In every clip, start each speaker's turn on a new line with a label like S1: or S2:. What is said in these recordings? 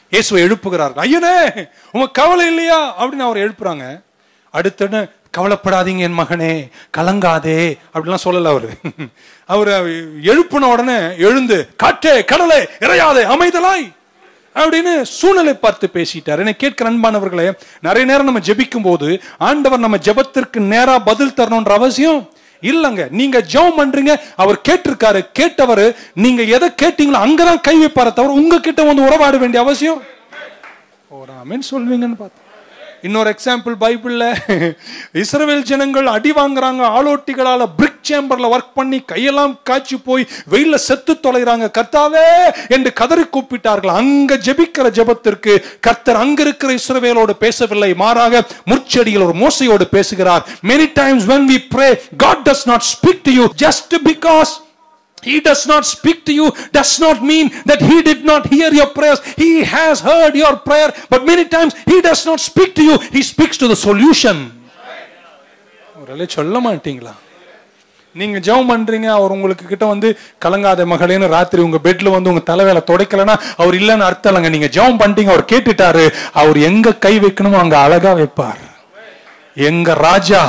S1: இயேசுவை எழுப்புகிறார்கள் ஐயனே உங்க கவலை இல்லையா அப்படின்னு அவர் எழுப்புறாங்க அடுத்தன்னு கவலைப்படாதீங்க என் மகனே கலங்காதே அப்படிலாம் சொல்லல அவரு அவர் எழுப்புன உடனே எழுந்து காற்றே கடலே இறையாதே அமைதலாய் அப்படின்னு சூழ்நிலை பார்த்து பேசிட்டார் என்னை கேட்கிற அன்பானவர்களே நிறைய நேரம் நம்ம ஜெபிக்கும் போது ஆண்டவர் நம்ம ஜெபத்திற்கு நேரா பதில் தரணும்ன்ற அவசியம் இல்லங்க நீங்க ஜெபம் பண்றீங்க அவர் கேட்டிருக்காரு கேட்டவர் நீங்க எதை கேட்டீங்களோ அங்கதான் கை வைப்பார தவிர உங்ககிட்ட வந்து உறவாட வேண்டிய அவசியம் ஒரு ஆமென் சொல்வீங்கன்னு பார்த்தேன் இன்னொரு எக்ஸாம்பிள் பைபிள்ல இஸ்ரவேல் ஜனங்கள் அடி வாங்குறாங்க ஆளோட்டிகளால பிரிக் சேம்பர்ல ஒர்க் பண்ணி கையெல்லாம் காய்ச்சி போய் வெயில்ல செத்து தொலைறாங்க கர்த்தாவே என்று கதறி கூப்பிட்டார்கள் அங்க ஜெபிக்கிற ஜெபத்திற்கு கர்த்தர் அங்க இருக்கிற இஸ்ரவேலோடு பேசவில்லை மாறாக முற்செடியில் ஒரு மோசையோடு பேசுகிறார் many times when we pray god does not speak to you just because He does not speak to you, does not mean that He did not hear your prayers. He has heard your prayer, but many times He does not speak to you, He speaks to the solution. ஒருவேளை சொல்ல மாட்டீங்களா நீங்க ஜெபம் பண்றீங்க அவர் உங்களுக்கு கிட்ட வந்து கலங்காத மகளேன்னு ராத்திரி உங்க பெட்ல வந்து உங்க தலைவேல துடைக்கலன்னா அவர் இல்லைன்னு அர்த்தம் இல்லைங்க நீங்க ஜெபம் பண்ணிட்டீங்க அவர் கேட்டுட்டாரு அவர் எங்க கை வைக்கணுமோ அங்க அழகா வைப்பார் எங்க ராஜா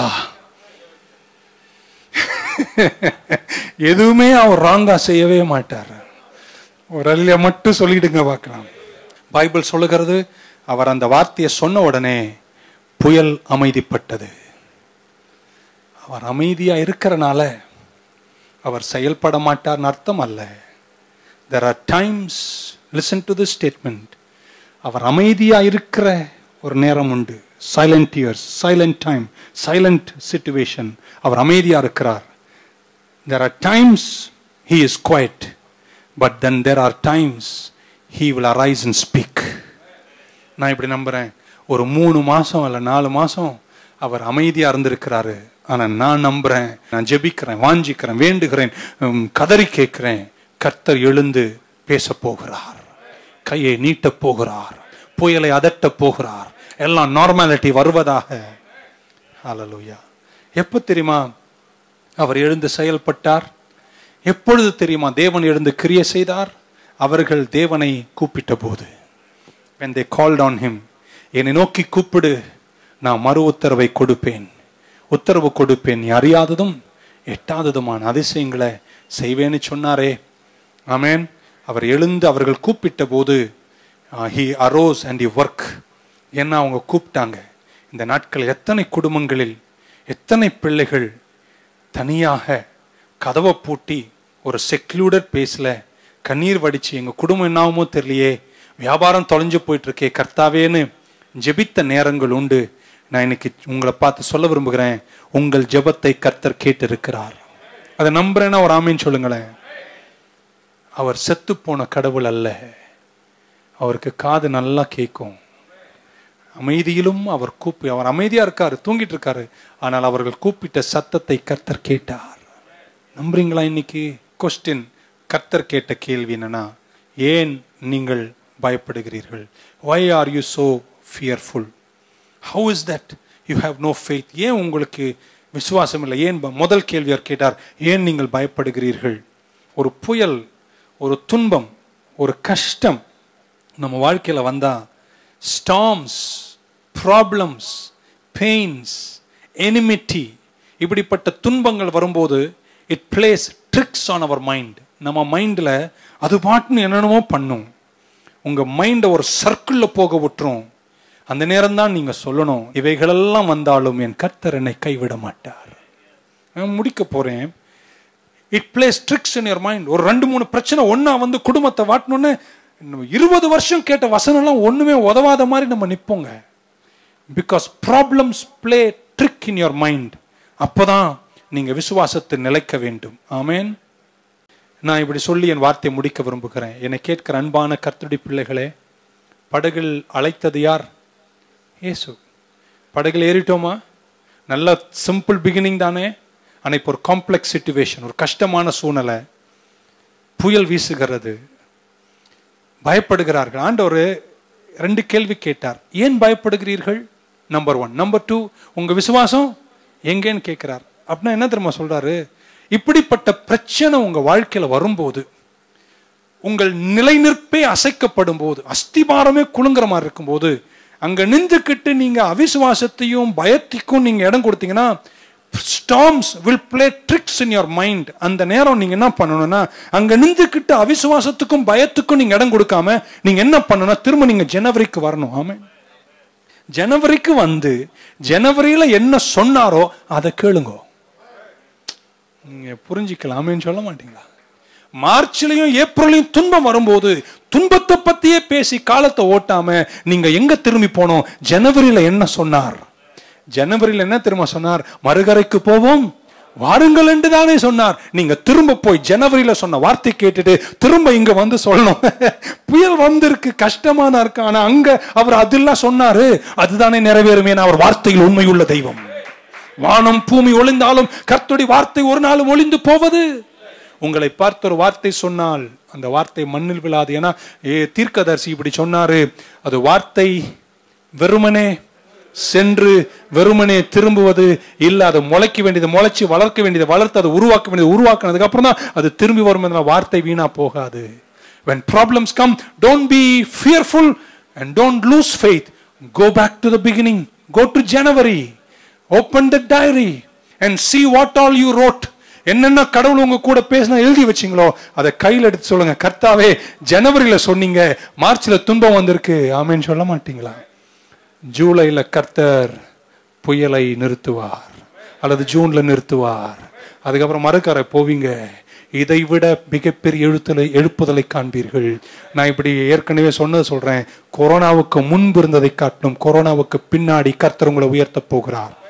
S1: எதுவுமே அவர் ராங்கா செய்யவே மாட்டார் ஒரு அல்ல மட்டும் சொல்லிடுங்க பார்க்கலாம் பைபிள் சொல்லுகிறது அவர் அந்த வார்த்தையை சொன்ன உடனே புயல் அமைதிப்பட்டது அவர் அமைதியா இருக்கிறனால அவர் செயல்பட மாட்டார்னு அர்த்தம் அல்ல there are times listen to the statement அவர் அமைதியா இருக்கிற ஒரு நேரம் உண்டு silent years silent time silent situation அவர் அமைதியா இருக்கிறார் there are times he is quiet but then there are times he will arise and speak நான் இப்படி நம்புறேன் ஒரு மூணு மாசம் அல்ல நாலு மாசம் அவர் அமைதியா இருந்திருக்கிறாரு ஆனா நான் நம்புறேன் நான் ஜெபிக்கிறேன் வாஞ்சிக்கிறேன் வேண்டுகிறேன் உம், கதறி கேட்கிறேன் கர்த்தர் எழுந்து பேச போகிறார் கையை நீட்டப் போகிறார் புயலை அதட்டப் போகிறார் எல்லாம் நார்மாலிட்டி வருவதாக ஹalleluya எப்போ தெரியுமா அவர் எழுந்து செயல்பட்டார் எப்பொழுது தெரியுமா தேவன் எழுந்து கிரிய செய்தார் அவர்கள் தேவனை கூப்பிட்ட போது when they called on him என்னை நோக்கி கூப்பிடு நான் மறு உத்தரவை கொடுப்பேன் உத்தரவு கொடுப்பேன் நீ அறியாததும் எட்டாததுமான அதிசயங்களை செய்வேன்னு சொன்னாரே ஆமென் அவர் எழுந்து அவர்கள் கூப்பிட்ட போது he arose and you work என்ன அவங்க கூப்பிட்டாங்க இந்த நாட்கள் எத்தனை குடும்பங்களில் எத்தனை பிள்ளைகள் தனியாக கதவை பூட்டி ஒரு செக்லூடட் பேஸ்ல கண்ணீர் வடிச்சு எங்க குடும்பம் என்னாகுமோ தெரியலையே வியாபாரம் தொலைஞ்சு போயிட்டு இருக்கே கர்த்தாவேன்னு ஜெபித்த நேரங்கள் உண்டு நான் இன்னைக்கு உங்களை பார்த்து சொல்ல விரும்புகிறேன் உங்கள் ஜெபத்தை கர்த்தர் கேட்டிருக்கிறார் அதை நம்புறேன்னா ஒரு ஆமீன் சொல்லுங்களேன் அவர் செத்து போன கடவுள் அல்ல அவருக்கு காது நல்லா கேட்கும் அமைதியிலும் அவர் கூப்பி அவர் அமைதியா இருக்காரு தூங்கிட்டு இருக்காரு ஆனால் அவர்கள் கூப்பிட்ட சத்தத்தை கர்த்தர் கேட்டார் நம்புறீங்களா இன்னைக்கு கொஸ்டின் கர்த்தர் கேட்ட கேள்வி என்னன்னா ஏன் நீங்கள் பயப்படுகிறீர்கள் why are you so fearful how is that you have no faith ஏன் உங்களுக்கு விசுவாசம் இல்லை ஏன் ப- முதல் கேள்வி அவர் கேட்டார் ஏன் நீங்கள் பயப்படுகிறீர்கள் ஒரு புயல் ஒரு துன்பம் ஒரு கஷ்டம் நம்ம வாழ்க்கையில வந்தா ஸ்டாம்ஸ் ப்ராப்ளம்ஸ் பெயின்ஸ் எனிமிட்டி இப்படிப்பட்ட துன்பங்கள் வரும்போது it plays tricks on our mind நம்ம மைண்டில் அது பாட்டுன்னு என்னென்னமோ பண்ணும் உங்க மைண்டை ஒரு சர்க்கிளில் போக விட்டுரும் அந்த நேரம் தான் நீங்க சொல்லணும் இவைகளெல்லாம் வந்தாலும் என் கர்த்தர் என்னை கைவிட மாட்டார் நான் முடிக்க போறேன் it plays tricks in your mind ஒரு ரெண்டு மூணு பிரச்சனை ஒண்ணா வந்து குடும்பத்தை வாட்டணும்னு இன்னும் இருபது வருஷம் கேட்ட வசனம்லாம் ஒண்ணுமே உதவாத மாதிரி நம்ம நிப்போங்க because problems play trick in your mind அப்பதான் நீங்க விசுவாசத்தை நிலைக்க வேண்டும் ஆமென் நான் இப்படி சொல்லி என் வார்த்தையை முடிக்க விரும்புகிறேன் என்னை கேட்கிற அன்பான கர்த்தருடைய பிள்ளைகளே படகில் அழைத்தது யார் இயேசு படகில் ஏறிட்டோமா நல்ல சிம்பிள் பிகினிங் தானே ஆனால் இப்போ ஒரு காம்ப்ளெக்ஸ் சுச்சுவேஷன் ஒரு கஷ்டமான சூழ்நிலை புயல் வீசுகிறது பயப்படுகிறார்கள் ஆண்டவர் ரெண்டு கேள்வி கேட்டார் ஏன் பயப்படுகிறீர்கள் நம்பர் ஒன் நம்பர் டூ உங்க விசுவாசம் எங்கேன்னு கேட்கிறார் அப்படின்னா என்ன தெரியுமா சொல்றாரு இப்படிப்பட்ட பிரச்சனை உங்க வாழ்க்கையில வரும்போது உங்கள் நிலைநிற்பே அசைக்கப்படும் போது அஸ்திபாரமே குலுங்குற மாதிரி இருக்கும்போது அங்க நின்றுக்கிட்டு நீங்க அவிசுவாசத்தையும் பயத்திற்கும் நீங்க இடம் கொடுத்தீங்கன்னா storms will play tricks in your mind அந்த நேரம் நீங்க என்ன பண்ணணும்னா அங்க நின்றுக்கிட்டு அவிசுவாசத்துக்கும் பயத்துக்கும் நீங்க இடம் கொடுக்காம நீங்க என்ன பண்ணணும்னா திரும்ப நீங்க ஜனவரிக்கு வரணும் ஆமே ஜனவரிக்கு வந்து ஜனவரியில என்ன சொன்னாரோ அதை கேளுங்க நீங்க புரிஞ்சுக்கலாமேன்னு சொல்ல மாட்டீங்களா மார்ச்லயும் ஏப்ரலையும் துன்பம் வரும்போது துன்பத்தை பத்தியே பேசி காலத்தை ஓட்டாம நீங்க எங்க திரும்பி போனோம் ஜனவரியில என்ன சொன்னார் ஜனவரியில் என்ன திரும்ப சொன்னார் மறுகரைக்கு போவோம் வாருங்கள் என்று தானே சொன்னார் நீங்க திரும்ப போய் ஜனவரியில சொன்ன வார்த்தை கேட்டுட்டு திரும்ப இங்க வந்து சொல்லணும் புயல் வந்திருக்கு கஷ்டமான இருக்கு ஆனா அங்க அவர் அதெல்லாம் சொன்னாரு அதுதானே நிறைவேறுமே அவர் வார்த்தையில் உண்மையுள்ள தெய்வம் வானம் பூமி ஒளிந்தாலும் கர்த்தருடைய வார்த்தை ஒரு நாளும் ஒளிந்து போவது உங்களை பார்த்து ஒரு வார்த்தை சொன்னால் அந்த வார்த்தை மண்ணில் விழாது ஏன்னா ஏ தீர்க்கதரிசி இப்படி சொன்னாரு அது வார்த்தை வெறுமனே சென்று வெறுமனே திரும்புவது இல்ல அதை முளைக்க வேண்டியது முளைச்சு வளர்க்க வேண்டியது வளர்த்து அதை உருவாக்க வேண்டியது உருவாக்குனதுக்கு அப்புறம் தான் அது திரும்பி வரும் என்ற வார்த்தை வீணா போகாது when problems come don't be fearful and don't lose faith go back to the beginning go to january open the diary and see what all you wrote என்னென்ன கடவுள் உங்க கூட பேசினா எழுதி வச்சிங்களோ அதை கையில் எடுத்து சொல்லுங்க கர்த்தாவே ஜனவரியில சொன்னீங்க மார்ச்ல துன்பம் வந்திருக்கு ஆமேன்னு சொல்ல மாட்டீங்களா ஜூலைல கர்த்தர் புயலை நிறுத்துவார் அல்லது ஜூன்ல நிறுத்துவார் அதுக்கப்புறம் மறுக்கரை போவீங்க இதை விட மிகப்பெரிய எழுத்தலை எழுப்புதலை காண்பீர்கள் நான் இப்படி ஏற்கனவே சொன்னது சொல்றேன் கொரோனாவுக்கு முன்பு இருந்ததை காட்டிலும் கொரோனாவுக்கு பின்னாடி கர்த்தர் உங்களை உயர்த்த போகிறார்